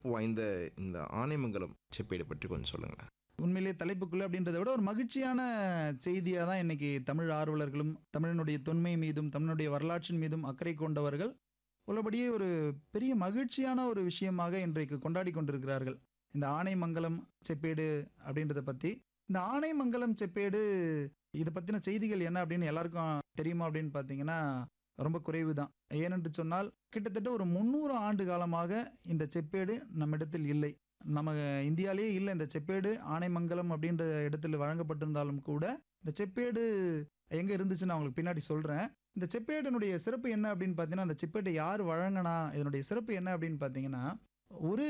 வாய்ந்த இந்த ஆனைமங்கலம் செப்பேடு பற்றி கொஞ்சம் சொல்லுங்களேன் உண்மையிலேயே தலைப்புக்குள்ள அப்படின்றத விட ஒரு மகிழ்ச்சியான செய்தியாக தான் இன்னைக்கு தமிழ் ஆர்வலர்களும் தமிழனுடைய தொன்மை மீதும் தமிழனுடைய வரலாற்றின் மீதும் அக்கறை கொண்டவர்கள் உள்ளபடியே ஒரு பெரிய மகிழ்ச்சியான ஒரு விஷயமாக இன்றைக்கு கொண்டாடி கொண்டிருக்கிறார்கள் இந்த ஆனைமங்கலம் செப்பேடு அப்படின்றத பற்றி இந்த ஆனைமங்கலம் செப்பேடு இதை பற்றின செய்திகள் என்ன அப்படின்னு எல்லாருக்கும் தெரியுமா அப்படின்னு பார்த்தீங்கன்னா ரொம்ப குறைவு தான் ஏனென்று சொன்னால் கிட்டத்தட்ட ஒரு முந்நூறு ஆண்டு காலமாக இந்த செப்பேடு நம்மிடத்தில் இல்லை நம்ம இந்தியாவிலேயே இல்லை இந்த செப்பேடு ஆனைமங்கலம் அப்படின்ற இடத்துல வழங்கப்பட்டிருந்தாலும் கூட இந்த செப்பேடு எங்கே இருந்துச்சுன்னு நான் உங்களுக்கு பின்னாடி சொல்கிறேன் இந்த செப்பேடினுடைய சிறப்பு என்ன அப்படின்னு பார்த்தீங்கன்னா அந்த செப்பேட்டை யார் வழங்கினா இதனுடைய சிறப்பு என்ன அப்படின்னு பார்த்தீங்கன்னா ஒரு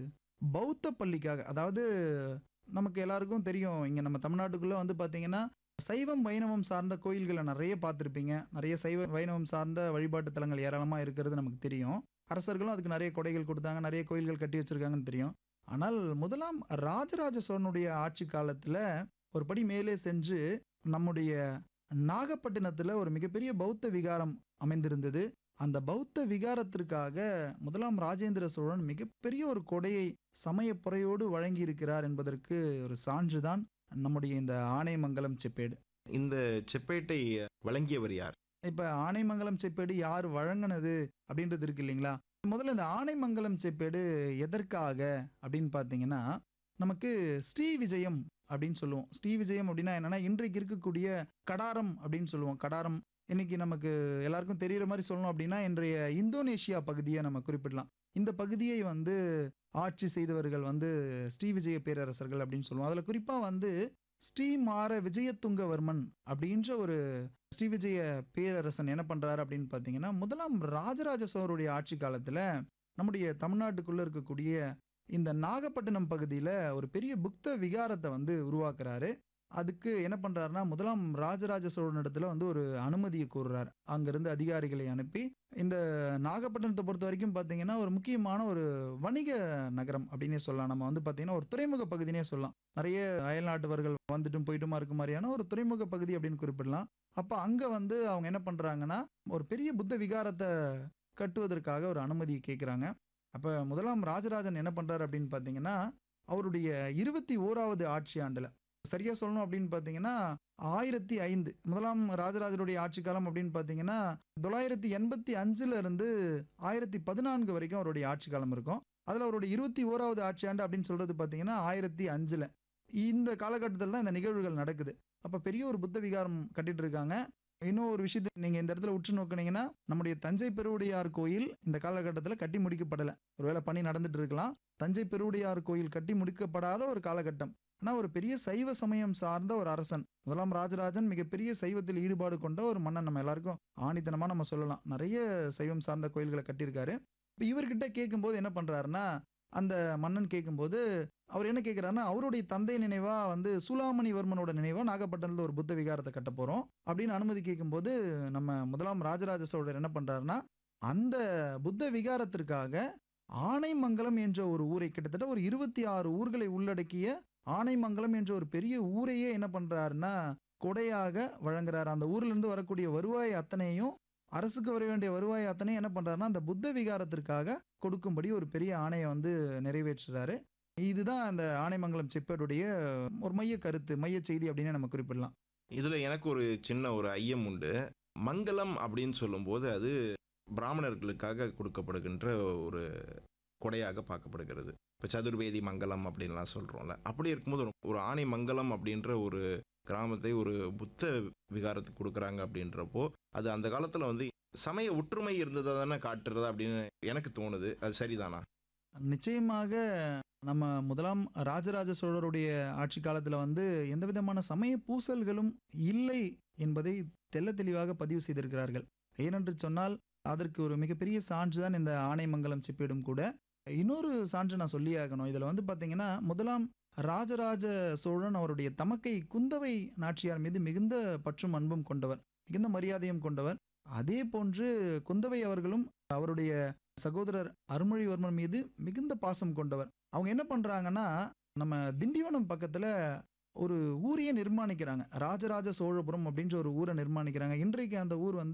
பௌத்த பள்ளிக்காக அதாவது நமக்கு எல்லாருக்கும் தெரியும் இங்கே நம்ம தமிழ்நாட்டுக்குள்ளே வந்து பார்த்தீங்கன்னா சைவம் வைணவம் சார்ந்த கோயில்களை நிறைய பார்த்துருப்பீங்க நிறைய சைவ வைணவம் சார்ந்த வழிபாட்டு தலங்கள் ஏராளமாக இருக்கிறது நமக்கு தெரியும் அரசர்களும் அதுக்கு நிறைய கொடைகள் கொடுத்தாங்க நிறைய கோயில்கள் கட்டி வச்சிருக்காங்கன்னு தெரியும் ஆனால் முதலாம் ராஜராஜ சோழனுடைய ஆட்சி காலத்தில் ஒரு படி மேலே சென்று நம்முடைய நாகப்பட்டினத்தில் ஒரு மிகப்பெரிய பௌத்த விகாரம் அமைந்திருந்தது அந்த பௌத்த விகாரத்திற்காக முதலாம் ராஜேந்திர சோழன் மிகப்பெரிய ஒரு கொடையை சமயப்புறையோடு வழங்கி இருக்கிறார் என்பதற்கு ஒரு சான்றுதான் நம்முடைய இந்த ஆனைமங்கலம் செப்பேடு இந்த செப்பேட்டை வழங்கியவர் யார் இப்போ ஆனைமங்கலம் செப்பேடு யார் வழங்கினது அப்படின்றது இருக்கு இல்லைங்களா முதல்ல இந்த ஆனைமங்கலம் செப்பேடு எதற்காக அப்படின்னு பார்த்தீங்கன்னா நமக்கு ஸ்ரீ விஜயம் அப்படின்னு சொல்லுவோம் ஸ்ரீ விஜயம் அப்படின்னா என்னன்னா இன்றைக்கு இருக்கக்கூடிய கடாரம் அப்படின்னு சொல்லுவோம் கடாரம் இன்னைக்கு நமக்கு எல்லாருக்கும் தெரிகிற மாதிரி சொல்லணும் அப்படின்னா இன்றைய இந்தோனேஷியா பகுதியை நம்ம குறிப்பிடலாம் இந்த பகுதியை வந்து ஆட்சி செய்தவர்கள் வந்து ஸ்ரீ விஜய பேரரசர்கள் அப்படின்னு சொல்லுவோம் அதில் குறிப்பாக வந்து ஸ்ரீமார விஜயதுங்கவர்மன் அப்படின்ற ஒரு ஸ்ரீ விஜய பேரரசன் என்ன பண்றாரு அப்படின்னு பார்த்தீங்கன்னா முதலாம் ராஜராஜ சோழருடைய ஆட்சி காலத்தில் நம்முடைய தமிழ்நாட்டுக்குள்ள இருக்கக்கூடிய இந்த நாகப்பட்டினம் பகுதியில் ஒரு பெரிய புக்த விகாரத்தை வந்து உருவாக்குறாரு அதுக்கு என்ன பண்றாருன்னா முதலாம் ராஜராஜ சோழனிடத்துல வந்து ஒரு அனுமதியை கோருறார் அங்கிருந்து அதிகாரிகளை அனுப்பி இந்த நாகப்பட்டினத்தை பொறுத்த வரைக்கும் பார்த்தீங்கன்னா ஒரு முக்கியமான ஒரு வணிக நகரம் அப்படின்னே சொல்லலாம் நம்ம வந்து பார்த்தீங்கன்னா ஒரு துறைமுக பகுதினே சொல்லலாம் நிறைய அயல்நாட்டவர்கள் வந்துட்டும் போயிட்டுமா இருக்க மாதிரியான ஒரு துறைமுக பகுதி அப்படின்னு குறிப்பிடலாம் அப்போ அங்கே வந்து அவங்க என்ன பண்ணுறாங்கன்னா ஒரு பெரிய புத்த விகாரத்தை கட்டுவதற்காக ஒரு அனுமதியை கேட்குறாங்க அப்போ முதலாம் ராஜராஜன் என்ன பண்ணுறாரு அப்படின்னு பார்த்தீங்கன்னா அவருடைய இருபத்தி ஓராவது ஆட்சி ஆண்டில் சரியாக சொல்லணும் அப்படின்னு பார்த்தீங்கன்னா ஆயிரத்தி ஐந்து முதலாம் ராஜராஜருடைய ஆட்சி காலம் அப்படின்னு பார்த்தீங்கன்னா தொள்ளாயிரத்தி எண்பத்தி அஞ்சுல இருந்து ஆயிரத்தி பதினான்கு வரைக்கும் அவருடைய ஆட்சி காலம் இருக்கும் அதில் அவருடைய இருபத்தி ஓராவது ஆட்சி ஆண்டு அப்படின்னு சொல்றது பார்த்தீங்கன்னா ஆயிரத்தி அஞ்சில் இந்த காலகட்டத்தில் தான் இந்த நிகழ்வுகள் நடக்குது அப்போ பெரிய ஒரு புத்த விகாரம் கட்டிட்டு இருக்காங்க இன்னும் ஒரு விஷயத்தை நீங்கள் இந்த இடத்துல உற்று நோக்கினீங்கன்னா நம்முடைய தஞ்சை பெருவுடையார் கோயில் இந்த காலகட்டத்தில் கட்டி முடிக்கப்படலை ஒருவேளை பணி நடந்துட்டு இருக்கலாம் தஞ்சை பெருவுடையார் கோயில் கட்டி முடிக்கப்படாத ஒரு காலகட்டம் ஆனால் ஒரு பெரிய சைவ சமயம் சார்ந்த ஒரு அரசன் முதலாம் ராஜராஜன் மிகப்பெரிய சைவத்தில் ஈடுபாடு கொண்ட ஒரு மன்னன் நம்ம எல்லாருக்கும் ஆணித்தனமாக நம்ம சொல்லலாம் நிறைய சைவம் சார்ந்த கோயில்களை கட்டியிருக்காரு இப்போ இவர்கிட்ட கேட்கும்போது என்ன பண்ணுறாருன்னா அந்த மன்னன் கேட்கும்போது அவர் என்ன கேட்குறாருன்னா அவருடைய தந்தை நினைவா வந்து சூலாமணிவர்மனோட நினைவா நாகப்பட்டினத்தில் ஒரு புத்த விகாரத்தை கட்ட போகிறோம் அப்படின்னு அனுமதி கேட்கும்போது நம்ம முதலாம் ராஜராஜ சோழர் என்ன பண்ணுறாருன்னா அந்த புத்த விகாரத்திற்காக ஆனைமங்கலம் என்ற ஒரு ஊரை கிட்டத்தட்ட ஒரு இருபத்தி ஆறு ஊர்களை உள்ளடக்கிய ஆனைமங்கலம் என்ற ஒரு பெரிய ஊரையே என்ன பண்ணுறாருன்னா கொடையாக வழங்குறாரு அந்த ஊர்ல இருந்து வரக்கூடிய வருவாய் அத்தனையும் அரசுக்கு வர வேண்டிய வருவாய் அத்தனையும் என்ன பண்றாருன்னா அந்த புத்த விகாரத்திற்காக கொடுக்கும்படி ஒரு பெரிய ஆணையை வந்து நிறைவேற்றுறாரு இதுதான் அந்த ஆனைமங்கலம் செப்பேடுடைய ஒரு மைய கருத்து மைய செய்தி அப்படின்னு நம்ம குறிப்பிடலாம் இதுல எனக்கு ஒரு சின்ன ஒரு ஐயம் உண்டு மங்கலம் அப்படின்னு சொல்லும்போது அது பிராமணர்களுக்காக கொடுக்கப்படுகின்ற ஒரு கொடையாக பார்க்கப்படுகிறது இப்போ சதுர்வேதி மங்கலம் அப்படின்லாம் சொல்கிறோம்ல அப்படி இருக்கும்போது ஒரு- ஒரு ஆணை மங்கலம் அப்படின்ற ஒரு கிராமத்தை ஒரு புத்த விகாரத்துக்கு கொடுக்குறாங்க அப்படின்றப்போ அது அந்த காலத்தில் வந்து சமய ஒற்றுமை இருந்ததை தானே காட்டுறதா அப்படின்னு எனக்கு தோணுது அது சரிதானா நிச்சயமாக நம்ம முதலாம் ராஜராஜ சோழருடைய ஆட்சி காலத்தில் வந்து எந்த விதமான சமய பூசல்களும் இல்லை என்பதை தெள்ள தெளிவாக பதிவு செய்திருக்கிறார்கள் ஏனென்று சொன்னால் அதற்கு ஒரு மிகப்பெரிய சான்று தான் இந்த ஆனைமங்கலம் செப்பேடும் கூட இன்னொரு சான்று நான் சொல்லியே ஆகணும் இதில் வந்து பார்த்தீங்கன்னா முதலாம் ராஜராஜ சோழன் அவருடைய தமக்கை குந்தவை நாச்சியார் மீது மிகுந்த பற்றும் அன்பும் கொண்டவர் மிகுந்த மரியாதையும் கொண்டவர் அதே போன்று குந்தவை அவர்களும் அவருடைய சகோதரர் அருள்மொழிவர்மன் மீது மிகுந்த பாசம் கொண்டவர் அவங்க என்ன பண்றாங்கன்னா நம்ம திண்டிவனம் பக்கத்துல ஒரு ஊரையே நிர்மாணிக்கிறாங்க ராஜராஜ சோழபுரம் அப்படின்ற ஒரு ஊரை நிர்மாணிக்கிறாங்க இன்றைக்கு அந்த ஊர் வந்து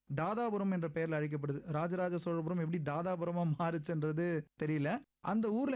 தாதாபுரம் என்ற பெயர்ல அழைக்கப்படுது ராஜராஜ சோழபுரம் எப்படி தாதாபுரமா மாறுச்சுன்றது தெரியல அந்த ஊர்ல